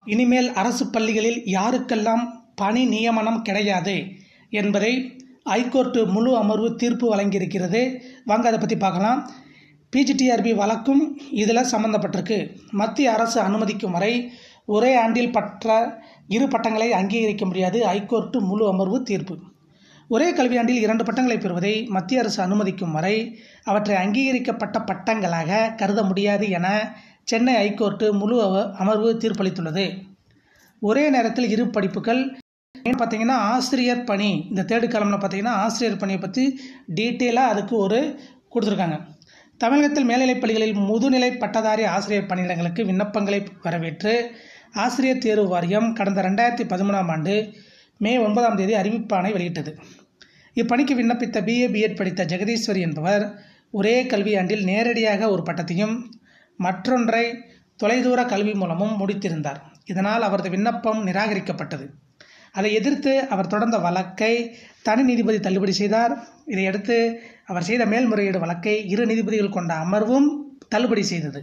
இனிமேல் அரசு பள்ளிகளில் யாருக்கெல்லாம் பணி நியமனம் கிடையாது என்பதை ஐகோர்ட்டு முழு அமர்வு தீர்ப்பு வழங்கியிருக்கிறது வாங்க அதை பற்றி பார்க்கலாம் பிஜிடிஆர்பி வழக்கும் இதில் சம்மந்தப்பட்டிருக்கு மத்திய அரசு அனுமதிக்கும் வரை ஒரே ஆண்டில் பற்ற இரு பட்டங்களை அங்கீகரிக்க முடியாது ஐகோர்ட்டு முழு அமர்வு தீர்ப்பு ஒரே கல்வியாண்டில் இரண்டு பட்டங்களை பெறுவதை மத்திய அரசு அனுமதிக்கும் வரை அவற்றை அங்கீகரிக்கப்பட்ட பட்டங்களாக கருத முடியாது என சென்னை ஐகோர்ட்டு முழு அவ- அமர்வு தீர்ப்பளித்துள்ளது ஒரே நேரத்தில் இரு படிப்புகள் பார்த்தீங்கன்னா ஆசிரியர் பணி இந்த தேர்டு காலமில் பார்த்தீங்கன்னா ஆசிரியர் பணியை பற்றி டீட்டெயிலாக அதுக்கு ஒரு கொடுத்துருக்காங்க தமிழகத்தில் மேல்நிலைப் பள்ளிகளில் முதுநிலை பட்டதாரி ஆசிரியர் பணியிடங்களுக்கு விண்ணப்பங்களை வரவேற்று ஆசிரியர் தேர்வு வாரியம் கடந்த ரெண்டாயிரத்தி பதிமூணாம் ஆண்டு மே ஒன்பதாம் தேதி அறிவிப்பாணை வெளியிட்டது இப்பணிக்கு விண்ணப்பித்த பிஏ பிஎட் படித்த ஜெகதீஸ்வரி என்பவர் ஒரே கல்வியாண்டில் நேரடியாக ஒரு பட்டத்தையும் மற்றொன்றை தொலைதூர கல்வி மூலமும் முடித்திருந்தார் இதனால் அவரது விண்ணப்பம் நிராகரிக்கப்பட்டது அதை எதிர்த்து அவர் தொடர்ந்த வழக்கை தனி நீதிபதி தள்ளுபடி செய்தார் இதையடுத்து அவர் செய்த மேல்முறையீடு வழக்கை இரு நீதிபதிகள் கொண்ட அமர்வும் தள்ளுபடி செய்தது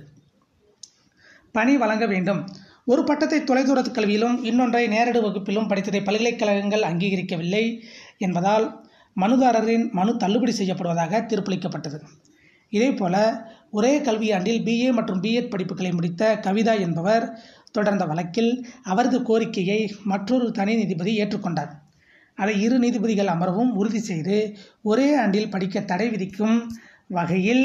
பணி வழங்க வேண்டும் ஒரு பட்டத்தை தொலைதூர கல்வியிலும் இன்னொன்றை நேரடி வகுப்பிலும் படித்ததை பல்கலைக்கழகங்கள் அங்கீகரிக்கவில்லை என்பதால் மனுதாரரின் மனு தள்ளுபடி செய்யப்படுவதாக தீர்ப்பளிக்கப்பட்டது இதேபோல ஒரே கல்வியாண்டில் பிஏ மற்றும் பிஎட் படிப்புகளை முடித்த கவிதா என்பவர் தொடர்ந்த வழக்கில் அவரது கோரிக்கையை மற்றொரு தனி நீதிபதி ஏற்றுக்கொண்டார் அதை இரு நீதிபதிகள் அமர்வும் உறுதி செய்து ஒரே ஆண்டில் படிக்க தடை விதிக்கும் வகையில்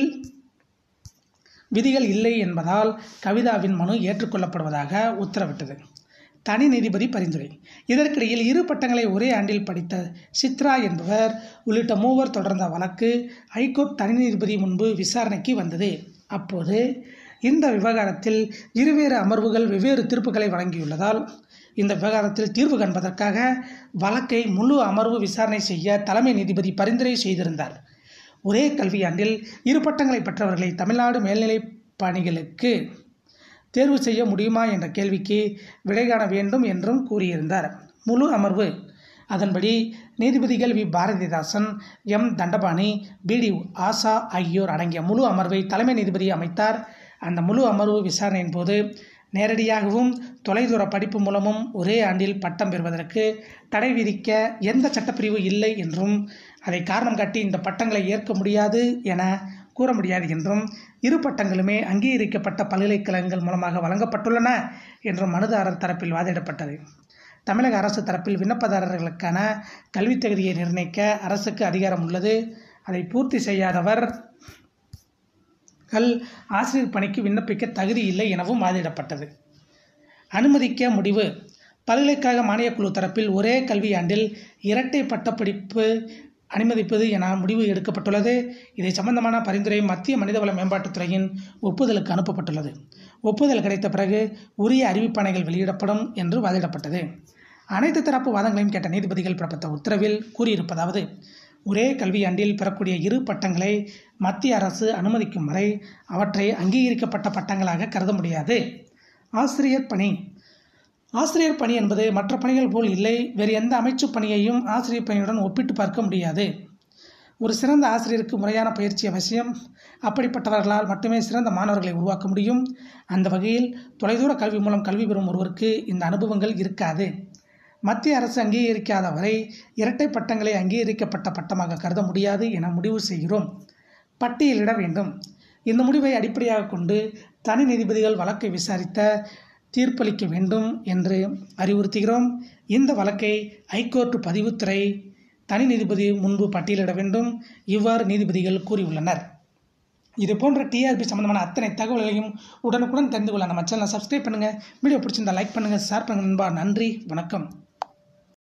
விதிகள் இல்லை என்பதால் கவிதாவின் மனு ஏற்றுக்கொள்ளப்படுவதாக உத்தரவிட்டது தனி நீதிபதி பரிந்துரை இதற்கிடையில் இரு பட்டங்களை ஒரே ஆண்டில் படித்த சித்ரா என்பவர் உள்ளிட்ட மூவர் தொடர்ந்த வழக்கு ஹைகோர்ட் தனி நீதிபதி முன்பு விசாரணைக்கு வந்தது அப்போது இந்த விவகாரத்தில் இருவேறு அமர்வுகள் வெவ்வேறு தீர்ப்புகளை வழங்கியுள்ளதால் இந்த விவகாரத்தில் தீர்வு காண்பதற்காக வழக்கை முழு அமர்வு விசாரணை செய்ய தலைமை நீதிபதி பரிந்துரை செய்திருந்தார் ஒரே கல்வியாண்டில் இரு பட்டங்களை பெற்றவர்களை தமிழ்நாடு மேல்நிலைப் பணிகளுக்கு தேர்வு செய்ய முடியுமா என்ற கேள்விக்கு விடை காண வேண்டும் என்றும் கூறியிருந்தார் முழு அமர்வு அதன்படி நீதிபதிகள் வி பாரதிதாசன் எம் தண்டபாணி பிடி ஆசா ஆகியோர் அடங்கிய முழு அமர்வை தலைமை நீதிபதி அமைத்தார் அந்த முழு அமர்வு விசாரணையின் போது நேரடியாகவும் தொலைதூர படிப்பு மூலமும் ஒரே ஆண்டில் பட்டம் பெறுவதற்கு தடை விதிக்க எந்த சட்டப்பிரிவு இல்லை என்றும் அதை காரணம் காட்டி இந்த பட்டங்களை ஏற்க முடியாது என கூற முடியாது என்றும் இரு பட்டங்களுமே அங்கீகரிக்கப்பட்ட பல்கலைக்கழகங்கள் மூலமாக வழங்கப்பட்டுள்ளன என்றும் மனுதாரர் தரப்பில் வாதிடப்பட்டது தமிழக அரசு தரப்பில் விண்ணப்பதாரர்களுக்கான கல்வித் தகுதியை நிர்ணயிக்க அரசுக்கு அதிகாரம் உள்ளது அதை பூர்த்தி செய்யாதவர் கள் ஆசிரியர் பணிக்கு விண்ணப்பிக்க தகுதி இல்லை எனவும் வாதிடப்பட்டது அனுமதிக்க முடிவு பல்கலைக்கழக மானியக்குழு தரப்பில் ஒரே கல்வியாண்டில் இரட்டை பட்டப்படிப்பு அனுமதிப்பது என முடிவு எடுக்கப்பட்டுள்ளது இதை சம்பந்தமான பரிந்துரை மத்திய மனிதவள மேம்பாட்டுத்துறையின் ஒப்புதலுக்கு அனுப்பப்பட்டுள்ளது ஒப்புதல் கிடைத்த பிறகு உரிய அறிவிப்பாணைகள் வெளியிடப்படும் என்று வாதிடப்பட்டது அனைத்து தரப்பு வாதங்களையும் கேட்ட நீதிபதிகள் பிறப்பித்த உத்தரவில் கூறியிருப்பதாவது ஒரே கல்வியாண்டில் பெறக்கூடிய இரு பட்டங்களை மத்திய அரசு அனுமதிக்கும் வரை அவற்றை அங்கீகரிக்கப்பட்ட பட்டங்களாக கருத முடியாது ஆசிரியர் பணி ஆசிரியர் பணி என்பது மற்ற பணிகள் போல் இல்லை வேறு எந்த அமைச்சு பணியையும் ஆசிரியர் பணியுடன் ஒப்பிட்டு பார்க்க முடியாது ஒரு சிறந்த ஆசிரியருக்கு முறையான பயிற்சி அவசியம் அப்படிப்பட்டவர்களால் மட்டுமே சிறந்த மாணவர்களை உருவாக்க முடியும் அந்த வகையில் தொலைதூர கல்வி மூலம் கல்வி பெறும் ஒருவருக்கு இந்த அனுபவங்கள் இருக்காது மத்திய அரசு அங்கீகரிக்காத வரை இரட்டை பட்டங்களை அங்கீகரிக்கப்பட்ட பட்டமாக கருத முடியாது என முடிவு செய்கிறோம் பட்டியலிட வேண்டும் இந்த முடிவை அடிப்படையாக கொண்டு தனி நீதிபதிகள் வழக்கை விசாரித்த தீர்ப்பளிக்க வேண்டும் என்று அறிவுறுத்துகிறோம் இந்த வழக்கை ஐகோர்ட் பதிவுத்துறை தனி நீதிபதி முன்பு பட்டியலிட வேண்டும் இவ்வாறு நீதிபதிகள் கூறியுள்ளனர் இது போன்ற டிஆர்பி சம்பந்தமான அத்தனை தகவல்களையும் உடனுக்குடன் தெரிந்து கொள்ள நம்ம சேனலை சப்ஸ்கிரைப் பண்ணுங்கள் வீடியோ பிடிச்சிருந்தா லைக் பண்ணுங்கள் ஷேர் பண்ணுங்கள் நண்பா நன்றி வணக்கம்